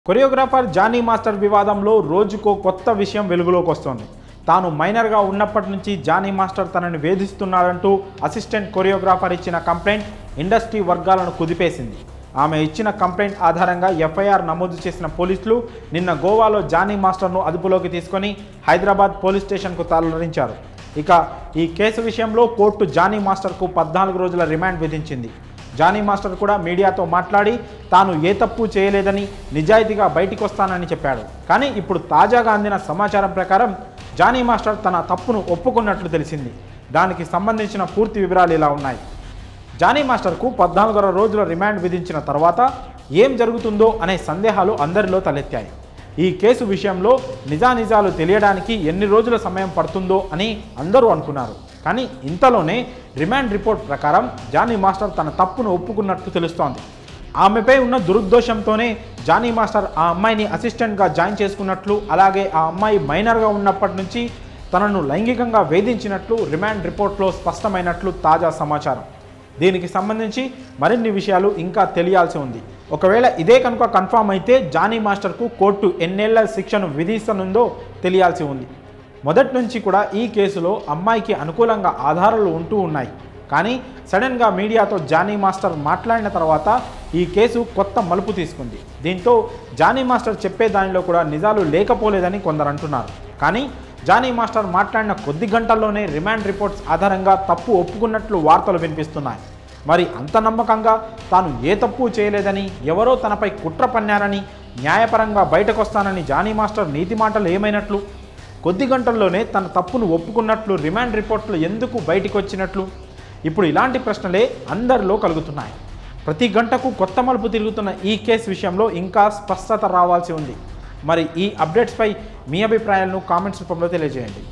choreographer Johnny master వివాదంలో రోజుకో కొత్త విషయం వెలుగులోకి వస్తోంది తాను మైనర్గా ఉన్నప్పటి నుంచి జానీ మాస్టర్ తనని వేధిస్తున్నాడంటూ అసిస్టెంట్ కొరియోగ్రాఫర్ ఇచ్చిన కంప్లైంట్ ఇండస్ట్రీ వర్గాలను కుదిపేసింది ఆమె ఇచ్చిన కంప్లైంట్ ఆధారంగా ఎఫ్ఐఆర్ నమోదు చేసిన పోలీసులు నిన్న గోవాలో జానీ మాస్టర్ను అదుపులోకి తీసుకొని హైదరాబాద్ పోలీస్ స్టేషన్కు తరలించారు ఇక ఈ కేసు విషయంలో కోర్టు జానీ మాస్టర్కు పద్నాలుగు రోజుల రిమాండ్ విధించింది జానీ మాస్టర్ కూడా మీడియాతో మాట్లాడి తాను ఏ తప్పు చేయలేదని నిజాయితీగా బయటికి వస్తానని చెప్పాడు కానీ ఇప్పుడు తాజాగా అందిన సమాచారం ప్రకారం జానీ మాస్టర్ తన తప్పును ఒప్పుకున్నట్లు తెలిసింది దానికి సంబంధించిన పూర్తి వివరాలు ఇలా ఉన్నాయి జానీ మాస్టర్కు పద్నాలుగున్నర రోజుల రిమాండ్ విధించిన తర్వాత ఏం జరుగుతుందో అనే సందేహాలు అందరిలో తలెత్తాయి ఈ కేసు విషయంలో నిజానిజాలు తెలియడానికి ఎన్ని రోజుల సమయం పడుతుందో అని అందరూ అనుకున్నారు కానీ ఇంతలోనే రిమాండ్ రిపోర్ట్ ప్రకారం జానీ మాస్టర్ తన తప్పును ఒప్పుకున్నట్లు తెలుస్తోంది ఆమెపై ఉన్న దురుద్దేశంతోనే జానీ మాస్టర్ ఆ అమ్మాయిని అసిస్టెంట్గా జాయిన్ చేసుకున్నట్లు అలాగే ఆ అమ్మాయి మైనర్గా ఉన్నప్పటి నుంచి తనను లైంగికంగా వేధించినట్లు రిమాండ్ రిపోర్ట్లో స్పష్టమైనట్లు తాజా సమాచారం దీనికి సంబంధించి మరిన్ని విషయాలు ఇంకా తెలియాల్సి ఉంది ఒకవేళ ఇదే కనుక కన్ఫామ్ అయితే జానీ మాస్టర్కు కోర్టు ఎన్నేళ్ల శిక్షను విధిస్తనుందో తెలియాల్సి ఉంది మొదటి నుంచి కూడా ఈ కేసులో అమ్మాయికి అనుకూలంగా ఆధారాలు ఉంటూ ఉన్నాయి కానీ సడన్గా మీడియాతో జానీ మాస్టర్ మాట్లాడిన తర్వాత ఈ కేసు కొత్త మలుపు తీసుకుంది దీంతో జానీ మాస్టర్ చెప్పే దానిలో కూడా నిజాలు లేకపోలేదని కొందరు అంటున్నారు కానీ జానీ మాస్టర్ మాట్లాడిన కొద్ది గంటల్లోనే రిమాండ్ రిపోర్ట్స్ ఆధారంగా తప్పు ఒప్పుకున్నట్లు వార్తలు వినిపిస్తున్నాయి మరి అంత నమ్మకంగా తాను ఏ తప్పు చేయలేదని ఎవరో తనపై కుట్ర పన్నారని న్యాయపరంగా బయటకొస్తానని జానీ మాస్టర్ నీతి మాటలు ఏమైనట్లు కొద్ది గంటల్లోనే తన తప్పును ఒప్పుకున్నట్లు రిమాండ్ రిపోర్ట్లు ఎందుకు బయటికి వచ్చినట్లు ఇప్పుడు ఇలాంటి ప్రశ్నలే అందరిలో కలుగుతున్నాయి ప్రతి గంటకు కొత్త మలుపు తిరుగుతున్న ఈ కేసు విషయంలో ఇంకా స్పష్టత రావాల్సి ఉంది మరి ఈ అప్డేట్స్పై మీ అభిప్రాయాలను కామెంట్స్ రూపంలో తెలియజేయండి